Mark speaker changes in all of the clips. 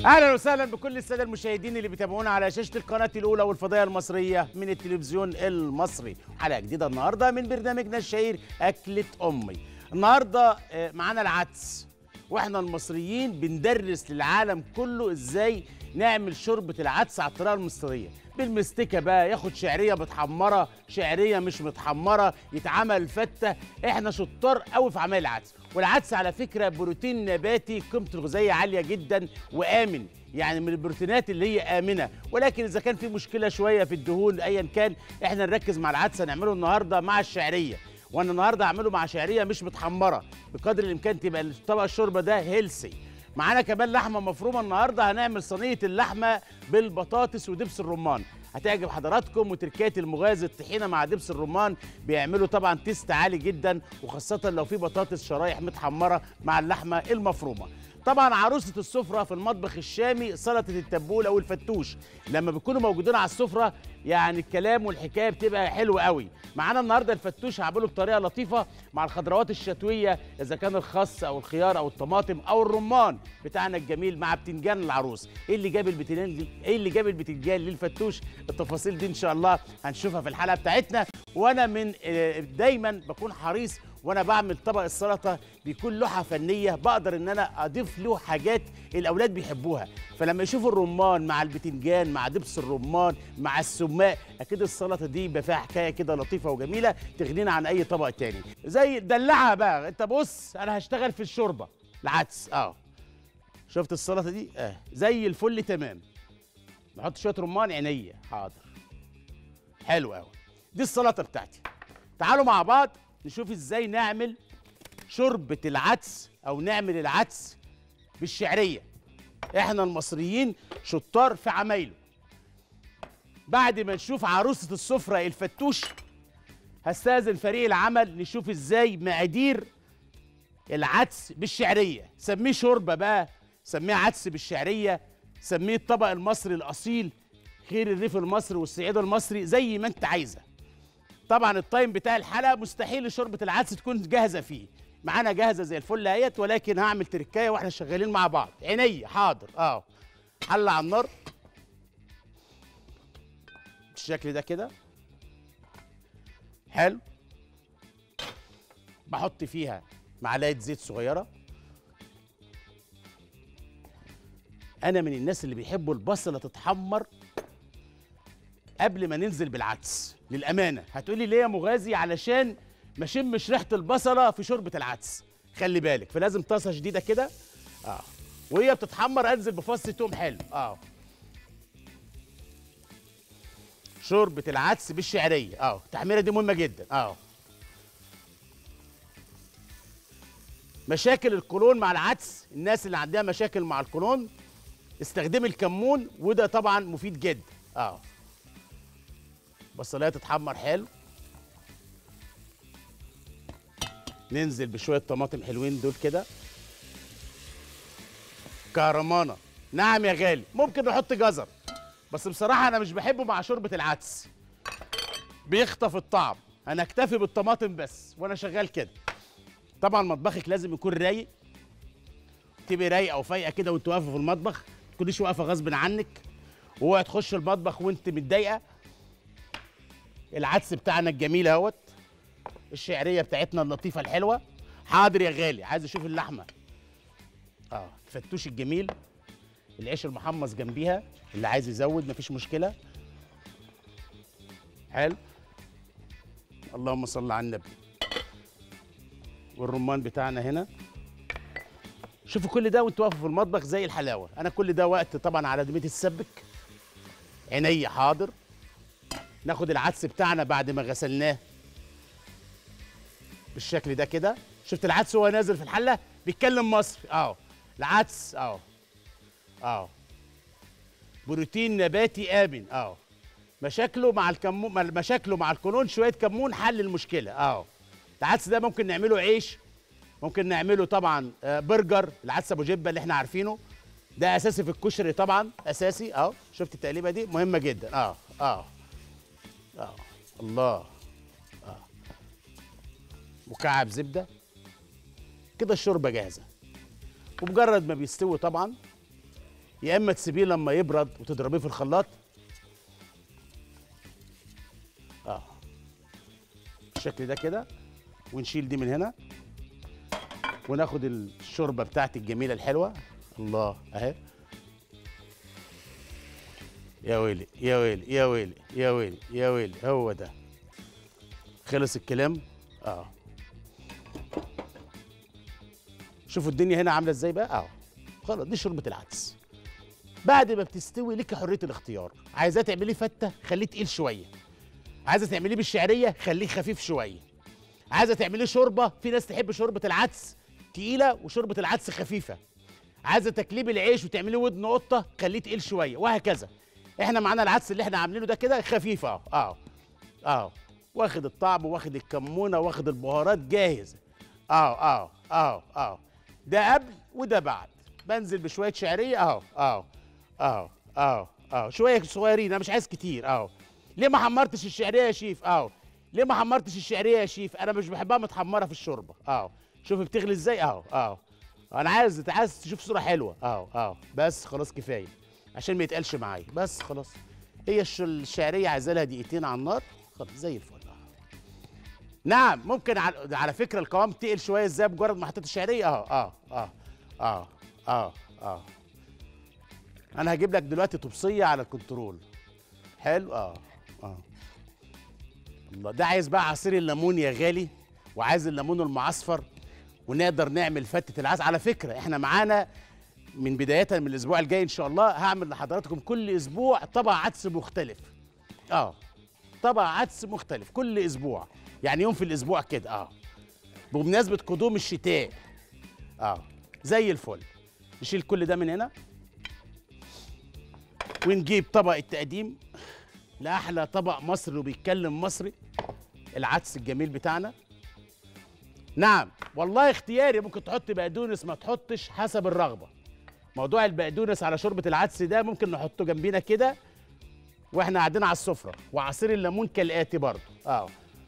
Speaker 1: اهلا وسهلا بكل الساده المشاهدين اللي بيتابعونا على شاشه القناه الاولى والفضائيه المصريه من التلفزيون المصري حلقه جديده النهارده من برنامجنا الشهير اكله امي النهارده آه، معانا العدس واحنا المصريين بندرس للعالم كله ازاي نعمل شوربه العدس على الطريقه المصريه بالمستكه بقى ياخد شعريه متحمره شعريه مش متحمره يتعمل فته احنا شطار قوي في عمل العدس والعدس على فكره بروتين نباتي قيمته الغذائيه عاليه جدا وامن يعني من البروتينات اللي هي امنه ولكن اذا كان في مشكله شويه في الدهون ايا كان احنا نركز مع العدس هنعمله النهارده مع الشعريه وانا النهارده هعمله مع شعريه مش متحمره بقدر الامكان تبقى طبق الشوربه ده هيلسي معانا كمان لحمه مفرومه النهارده هنعمل صينيه اللحمه بالبطاطس ودبس الرمان هتعجب حضراتكم وتركات المغاز الطحينه مع دبس الرمان بيعملوا طبعا تيست عالي جدا وخاصه لو في بطاطس شرايح متحمره مع اللحمه المفرومه طبعا عروسه السفره في المطبخ الشامي سلطه التبوله والفتوش لما بيكونوا موجودين على السفره يعني الكلام والحكايه بتبقى حلوه قوي معانا النهارده الفتوش هعمله بطريقه لطيفه مع الخضروات الشتويه اذا كان الخس او الخيار او الطماطم او الرمان بتاعنا الجميل مع بتنجان العروس ايه اللي جاب البتنجان ايه اللي جاب البتنجان للفتوش التفاصيل دي ان شاء الله هنشوفها في الحلقه بتاعتنا وانا من آه، دايما بكون حريص وانا بعمل طبق السلطه بيكون لوحه فنيه بقدر ان انا اضيف له حاجات الاولاد بيحبوها فلما يشوفوا الرمان مع البتنجان مع دبس الرمان مع السماق اكيد السلطه دي يبقى فيها حكايه كده لطيفه وجميله تغنينا عن اي طبق تاني زي دلعها بقى انت بص انا هشتغل في الشوربه العدس اه شفت السلطه دي اه زي الفل تمام نحط شويه رمان عينيا حاضر حلو قوي دي السلطه بتاعتي تعالوا مع بعض نشوف ازاي نعمل شوربه العدس او نعمل العدس بالشعريه احنا المصريين شطار في عمايله بعد ما نشوف عروسه السفره الفتوش هستاذن فريق العمل نشوف ازاي مقادير العدس بالشعريه سميه شوربه بقى سميه عدس بالشعريه سميه الطبق المصري الاصيل خير الريف المصري والصعيد المصري زي ما انت عايزه طبعا التايم بتاع الحلقه مستحيل شوربه العدس تكون جاهزه فيه معانا جاهزه زي الفل اهيت ولكن هعمل تركايه واحنا شغالين مع بعض عينيا حاضر اه حل على النار بالشكل ده كده حلو بحط فيها معلقه زيت صغيره انا من الناس اللي بيحبوا البصله تتحمر قبل ما ننزل بالعدس للامانه هتقولي ليه يا مغازي علشان ما شمش ريحه البصله في شوربه العدس خلي بالك فلازم طاسه شديده كده اه وهي بتتحمر انزل بفص توم حلو اه شوربه العدس بالشعريه اه التحميره دي مهمه جدا اه مشاكل القولون مع العدس الناس اللي عندها مشاكل مع القولون استخدمي الكمون وده طبعا مفيد جدا اه بصلايه تتحمر حلو ننزل بشويه طماطم حلوين دول كده كهرمانه نعم يا غالي ممكن نحط جزر بس بصراحه انا مش بحبه مع شوربه العدس بيخطف الطعم انا اكتفي بالطماطم بس وانا شغال كده طبعا مطبخك لازم يكون رايق تبقي رايقه وفايقه كده وانت واقفه في المطبخ ما تكونيش واقفه غصب عنك واوعي تخش المطبخ وانت متضايقه العدس بتاعنا الجميل اهوت الشعريه بتاعتنا اللطيفه الحلوه حاضر يا غالي عايز اشوف اللحمه اه الفتوش الجميل العيش المحمص جنبيها اللي عايز يزود مفيش مشكله حلو اللهم صل على النبي والرمان بتاعنا هنا شوفوا كل ده وانتوا واقفوا في المطبخ زي الحلاوه انا كل ده وقت طبعا على دمية السبك عينيا حاضر ناخد العدس بتاعنا بعد ما غسلناه بالشكل ده كده شفت العدس وهو نازل في الحله بيتكلم مصري اه العدس اه اه بروتين نباتي امن اه مشاكله مع الكمون مشاكله مع القولون شويه كمون حل المشكله اه العدس ده ممكن نعمله عيش ممكن نعمله طبعا آه، برجر العدس ابو جبه اللي احنا عارفينه ده اساسي في الكشري طبعا اساسي اه شفت التقليبه دي مهمه جدا اه اه اه الله اه مكعب زبده كده الشوربه جاهزه ومجرد ما بيستوي طبعا يا اما تسيبيه لما يبرد وتضربيه في الخلاط اه بالشكل ده كده ونشيل دي من هنا وناخد الشوربه بتاعتي الجميله الحلوه الله اهي يا ويلي يا ويلي يا ويلي يا ويلي يا ويلي هو ده خلص الكلام اه شوفوا الدنيا هنا عامله ازاي بقى اه خلاص دي شوربه العدس بعد ما بتستوي ليكي حريه الاختيار عايزاه تعمليه فته خليه تقيل شويه عايزه تعمليه بالشعريه خليه خفيف شويه عايزه تعمليه شوربه في ناس تحب شوربه العدس تقيله وشوربه العدس خفيفه عايزه تكليب العيش وتعمليه ودن قطه خليه تقيل شويه وهكذا احنا معانا العدس اللي احنا عاملينه ده كده خفيف اهو اهو اهو واخد الطعم واخد الكمونه واخد البهارات جاهز اهو اهو اهو اهو ده قبل وده بعد بنزل بشويه شعريه اهو اهو اهو اهو اهو شويه صغيرين انا مش عايز كتير اهو ليه ما حمرتش الشعريه يا شيف اهو ليه ما حمرتش الشعريه يا شيف انا مش بحبها متحمره في الشوربه اهو شوف بتغلي ازاي اهو اهو انا عايز انت عايز تشوف صوره حلوه اهو اهو بس خلاص كفايه عشان ما يتقالش معايا بس خلاص هي الش- الشعريه عايزه لها دقيقتين على النار خلاص زي الفل أهو. نعم ممكن على, على فكره القوام تقل شويه ازاي بمجرد ما حطيت الشعريه اهو اه اه اه اه اه انا هجيب لك دلوقتي طبسيه على الكنترول حلو اه اه الله ده عايز بقى عصير الليمون يا غالي وعايز الليمون المعصفر ونقدر نعمل فتة العدس على فكرة احنا معانا من بداية من الأسبوع الجاي إن شاء الله هعمل لحضراتكم كل أسبوع طبق عدس مختلف اه طبق عدس مختلف كل أسبوع يعني يوم في الأسبوع كده اه بمناسبة قدوم الشتاء اه زي الفل نشيل كل ده من هنا ونجيب طبق التقديم لأحلى طبق مصري وبيتكلم مصري العدس الجميل بتاعنا نعم والله اختياري ممكن تحط بقدونس ما تحطش حسب الرغبه موضوع البقدونس على شوربه العدس ده ممكن نحطه جنبينا كده واحنا قاعدين على السفره وعصير الليمون كالاتي برضه اه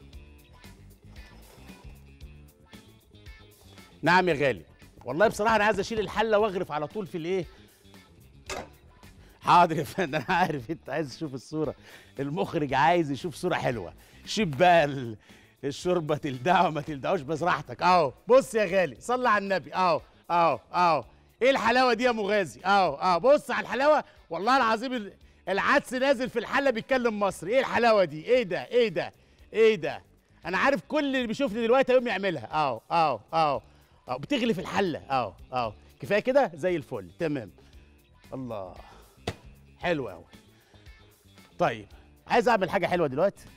Speaker 1: نعم يا غالي والله بصراحه انا عايز اشيل الحله واغرف على طول في الايه حاضر يا فندم انا عارف انت عايز تشوف الصوره المخرج عايز يشوف صوره حلوه شوف بقى ال- الشوربه تلدعه وما تلدعوش بس راحتك اهو بص يا غالي صلي على النبي اهو اهو اهو ايه الحلاوه دي يا مغازي اهو اهو بص على الحلاوه والله العظيم ال- العدس نازل في الحله بيتكلم مصري ايه الحلاوه دي ايه ده ايه ده ايه ده انا عارف كل اللي بيشوفني دلوقتي هيقوم يعملها اهو اهو اهو اهو بتغلي في الحله اهو اهو كفايه كده زي الفل تمام الله حلو قوي طيب عايز اعمل حاجه حلوه دلوقتي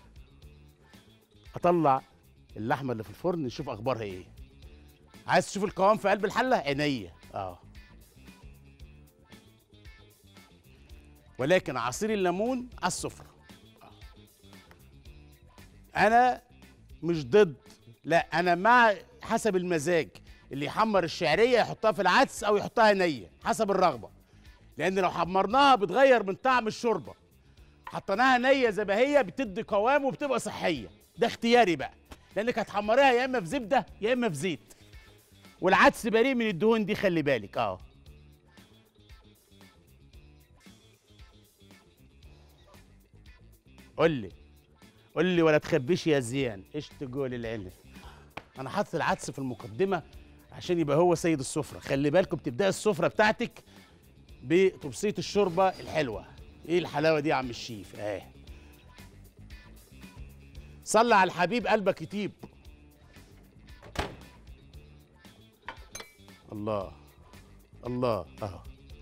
Speaker 1: اطلع اللحمه اللي في الفرن نشوف اخبارها ايه عايز تشوف القوام في قلب الحله عينيا اه ولكن عصير الليمون على السفره آه. انا مش ضد لا انا مع حسب المزاج اللي يحمر الشعريه يحطها في العدس او يحطها نيه حسب الرغبه لان لو حمرناها بتغير من طعم الشوربه حطيناها نيه زي ما هي بتدي قوام وبتبقى صحيه ده اختياري بقى لانك هتحمريها يا اما في زبده يا اما في زيت والعدس بريء من الدهون دي خلي بالك اه قول لي قول لي ولا تخبيش يا زيان ايش تقول العلم انا حاطط العدس في المقدمه عشان يبقى هو سيد السفره خلي بالكم بتبداي السفره بتاعتك بتبسيط الشوربه الحلوه ايه الحلاوه دي يا عم الشيف اهي صلي على الحبيب قلبك يطيب الله الله اهو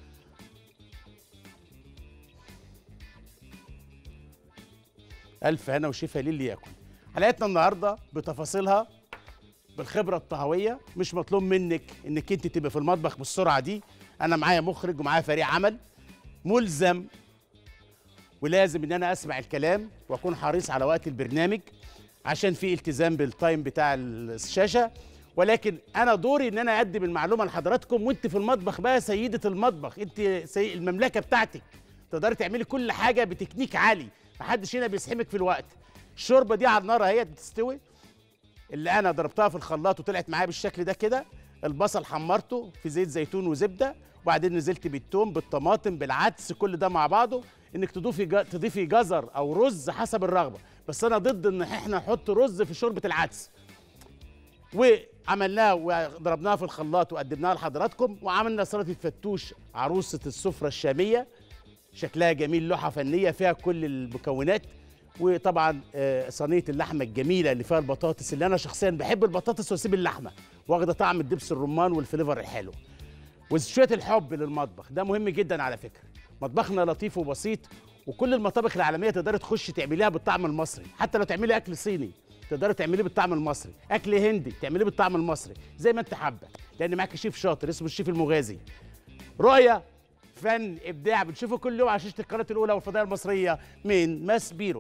Speaker 1: الف هنا وشفا للي ياكل حلقتنا النهارده بتفاصيلها بالخبره الطهويه مش مطلوب منك انك انت تبقى في المطبخ بالسرعه دي انا معايا مخرج ومعايا فريق عمل ملزم ولازم ان انا اسمع الكلام واكون حريص على وقت البرنامج عشان في التزام بالتايم بتاع الشاشه ولكن انا دوري ان انا اقدم المعلومه لحضراتكم وانت في المطبخ بقى سيده المطبخ انت سي... المملكه بتاعتك تقدري تعملي كل حاجه بتكنيك عالي محدش هنا بيسحمك في الوقت الشوربه دي على النار اهي بتستوي اللي انا ضربتها في الخلاط وطلعت معايا بالشكل ده كده البصل حمرته في زيت زيتون وزبده وبعدين نزلت بالثوم بالطماطم بالعدس كل ده مع بعضه انك تضيفي جا- تضيفي جزر او رز حسب الرغبه بس انا ضد ان احنا نحط رز في شوربه العدس وعملناها وضربناها في الخلاط وقدمناها لحضراتكم وعملنا سلطه فتوش عروسه السفره الشاميه شكلها جميل لوحه فنيه فيها كل المكونات وطبعا آه، صينيه اللحمه الجميله اللي فيها البطاطس اللي انا شخصيا بحب البطاطس واسيب اللحمه واخده طعم الدبس الرمان والفليفر الحلو وشويه الحب للمطبخ ده مهم جدا على فكره مطبخنا لطيف وبسيط وكل المطابخ العالميه تقدري تخشي تعمليها بالطعم المصري حتى لو تعملي اكل صيني تقدري تعمليه بالطعم المصري اكل هندي تعمليه بالطعم المصري زي ما انت حابه لان معاك شيف شاطر اسمه الشيف المغازي رؤيه فن ابداع بنشوفه كل يوم على شاشه القناه الاولى والفضائيه المصريه من ماس بيرو